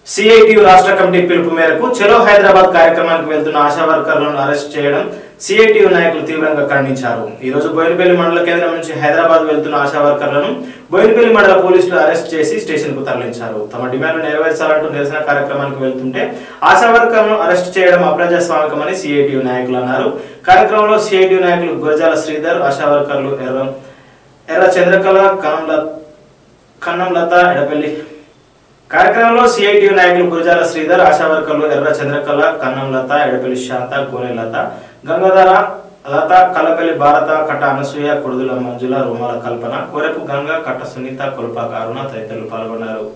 CITU రాష్ట్ర committee పిలుపు మేరకు చలో హైదరాబాద్ కార్యక్రమానికి వెళ్తున్న ఆశా వర్కర్లను అరెస్ట్ చేయడం సిఐటియు నాయకులు తీవ్రంగా ఖండించారు ఈ రోజు బోయినపల్లి మండల కేంద్రం నుంచి హైదరాబాద్ వెళ్తున్న ఆశా వర్కర్లను బోయినపల్లి మండల పోలీసులు అరెస్ట్ చేసి స్టేషన్ కు తరలించారు తమ డిమాండ్లు నెరవేర్చాలంటూ నిరసన కార్యక్రమానికి వెళ్తుంటే ఆశా వర్కర్లను అరెస్ట్ చేయడం అప్రజాస్వామికమని సిఐటియు నాయకులు అన్నారు కార్యక్రమంలో సిఐటియు నాయకులు గురజాల శ్రీధర్ ఆశా వర్కర్లు ఎర్ర ఎర్ర చంద్రకళ కనంల కన్నంలత ఎడపల్లి కార్యక్రమంలో సిఐటియు నాయకులు గురజాల శ్రీధర్ ఆశా వర్కర్లు ఎర్ర చంద్రకళ కన్నంలత ఎడపల్లి శాంత గోనె లత గంగాధర లత కల్లపల్లి భారత కట్ట అనసూయ కుడుదుల మంజుల రుమాల కల్పన కోరెపు గంగ కట్ట సునీత కొల్పాక అరుణ తదితరులు పాల్గొన్నారు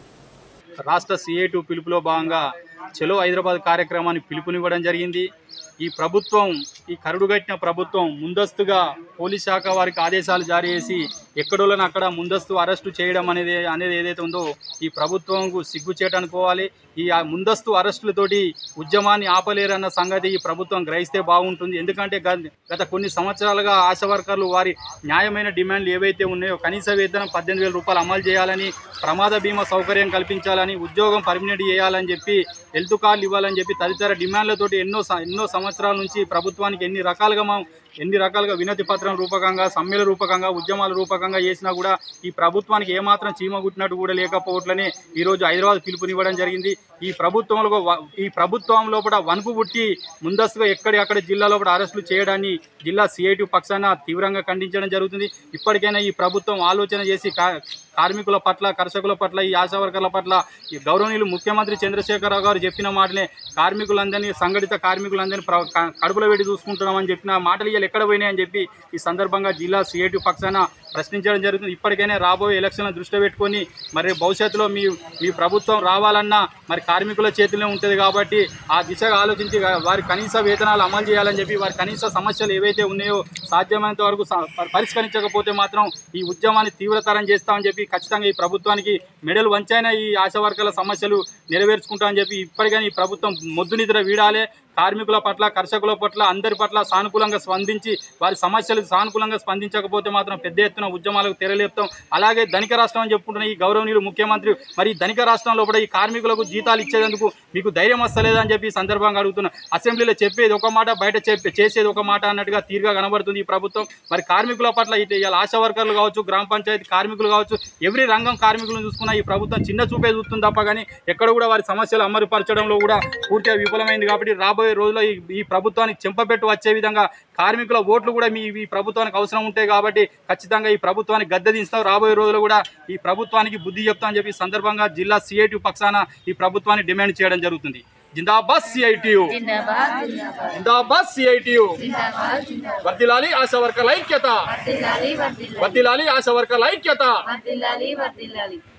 రాష్ట్ర సిఐ టూ పిలుపులో భాగంగా చలో హైదరాబాద్ కార్యక్రమాన్ని పిలుపునివ్వడం జరిగింది ఈ ప్రభుత్వం ఈ కరుడుగట్టిన ప్రభుత్వం ముందస్తుగా పోలీస్ శాఖ వారికి ఆదేశాలు జారీ చేసి ఎక్కడోళ్ళని అక్కడ ముందస్తు అరెస్టు చేయడం అనేది అనేది ఏదైతే ఉందో ఈ ప్రభుత్వంకు సిగ్గుచేటు అనుకోవాలి ఈ ఆ ముందస్తు అరెస్టులతోటి ఉద్యమాన్ని ఆపలేరన్న సంగతి ఈ ప్రభుత్వం గ్రహిస్తే బాగుంటుంది ఎందుకంటే గ- గత కొన్ని సంవత్సరాలుగా ఆశా వర్కర్లు వారి న్యాయమైన డిమాండ్లు ఏవైతే ఉన్నాయో కనీస వేతనం పద్దెనిమిది వేల రూపాయలు అమలు చేయాలని ప్రమాద బీమా సౌకర్యం కల్పించాలని ఉద్యోగం పర్మినెంట్ చేయాలని చెప్పి హెల్త్ కార్డులు ఇవ్వాలని చెప్పి తదితర డిమాండ్లతోటి ఎన్నో స- ఎన్నో సంవత్సరాల నుంచి ప్రభుత్వానికి ఎన్ని రకాలుగా మనం ఎన్ని రకాలుగా వినతి పత్రం రూపకంగా సమ్మెల రూపకంగా ఉద్యమాల రూపకంగా చేసినా కూడా ఈ ప్రభుత్వానికి ఏమాత్రం చీమ కుట్టినట్టు కూడా లేకపోవట్లనే ఈరోజు హైదరాబాద్ పిలుపునివ్వడం జరిగింది ఈ ప్రభుత్వంలో వ- ఈ ప్రభుత్వం లోపల వణుకు పుట్టి ముందస్తుగా ఎక్కడి అక్కడ జిల్లాలో కూడా అరెస్టులు చేయడాన్ని జిల్లా సిఐటి పక్షాన తీవ్రంగా ఖండించడం జరుగుతుంది ఇప్పటికైనా ఈ ప్రభుత్వం ఆలోచన చేసి కా- కార్మికుల పట్ల కర్షకుల పట్ల ఈ ఆశా వర్కర్ల పట్ల ఈ గౌరవనీయులు ముఖ్యమంత్రి చంద్రశేఖరరావు గారు చెప్పిన మాటలే కార్మికులందరినీ సంఘటిత కార్మికులందరినీ ప్ర- క- కడుపులో పెట్టి చూసుకుంటున్నామని చెప్పిన మాటలు ఇవాళ ఎక్కడ పోయినాయని చెప్పి ఈ సందర్భంగా జిల్లా సిఐటి పక్షాన ప్రశ్నించడం జరుగుతుంది ఇప్పటికైనా రాబోయే ఎలక్షన్ల దృష్టిలో పెట్టుకొని మరి భవిష్యత్తులో మీ మీ ప్రభుత్వం రావాలన్నా మరి కార్మికుల చేతిలో ఉంటుంది కాబట్టి ఆ దిశగా ఆలోచించి వారి కనీస వేతనాలు అమలు చేయాలని చెప్పి వారి కనీస సమస్యలు ఏవైతే ఉన్నాయో సాధ్యమైనంత వరకు స- ప- పరిష్కరించకపోతే మాత్రం ఈ ఉద్యమాన్ని తీవ్రతరం చేస్తామని చెప్పి ఖచ్చితంగా ఈ ప్రభుత్వానికి మెడలు వంచైనా ఈ ఆశా వర్గాల సమస్యలు నెరవేర్చుకుంటామని చెప్పి ఇప్పటికైనా ఈ ప్రభుత్వం మొద్దు నిద్ర వీడాలి కార్మికుల పట్ల కర్షకుల పట్ల అందరి పట్ల సానుకూలంగా స్పందించి వారి సమస్యలు సానుకూలంగా స్పందించకపోతే మాత్రం పెద్ద ఎత్తున ఉద్యమాలకు తెరలేపుతాం అలాగే ధనిక రాష్ట్రం అని చెప్పుకుంటున్న ఈ గౌరవనీయులు ముఖ్యమంత్రి మరి ఈ ధనిక రాష్ట్రంలో కూడా ఈ కార్మికులకు జీతాలు ఇచ్చేందుకు మీకు ధైర్యం వస్తలేదని చెప్పి ఈ సందర్భంగా అడుగుతున్నా అసెంబ్లీలో చెప్పేది ఒక మాట బయట చెప్పే చేసేది ఒక మాట అన్నట్టుగా తీరుగా కనబడుతుంది ఈ ప్రభుత్వం మరి కార్మికుల పట్ల ఇటు ఇవాళ ఆశా వర్కర్లు కావచ్చు గ్రామ పంచాయతీ కార్మికులు కావచ్చు ఎవరి రంగం కార్మికులను చూసుకున్న ఈ ప్రభుత్వం చిన్న చూపే చూస్తుంది తప్ప కానీ ఎక్కడ కూడా వారి సమస్యలు అమలుపరచడంలో కూడా పూర్తిగా విఫలమైంది కాబట్టి రాబోయే రోజుల్లో ఈ ఈ ప్రభుత్వానికి చెంపపెట్టు వచ్చే విధంగా కార్మికుల ఓట్లు కూడా మీ ఈ ప్రభుత్వానికి అవసరం ఉంటాయి కాబట్టి ఖచ్చితంగా ఈ ప్రభుత్వానికి గద్దె దించుతాం రాబోయే రోజుల్లో కూడా ఈ ప్రభుత్వానికి బుద్ధి చెప్తామని చెప్పి ఈ సందర్భంగా జిల్లా సిఐటి పక్షాన ఈ ప్రభుత్వాన్ని డిమాండ్ చేయడం జరుగుతుంది జిందాబాద్ సిఐటియు జిందాబాద్ జిందాబాద్ జిందాబాద్ సిఐటియు జిందాబాద్ జిందాబాద్ వర్దిలాలి ఆశా వర్కర్ల ఐక్యత వర్దిల్లాలి వర్దిల్లాలి వర్దిలాలి ఆశా వర్కర్ల ఐక్యత వర్దిల్లాలి వర్దిల్లాలి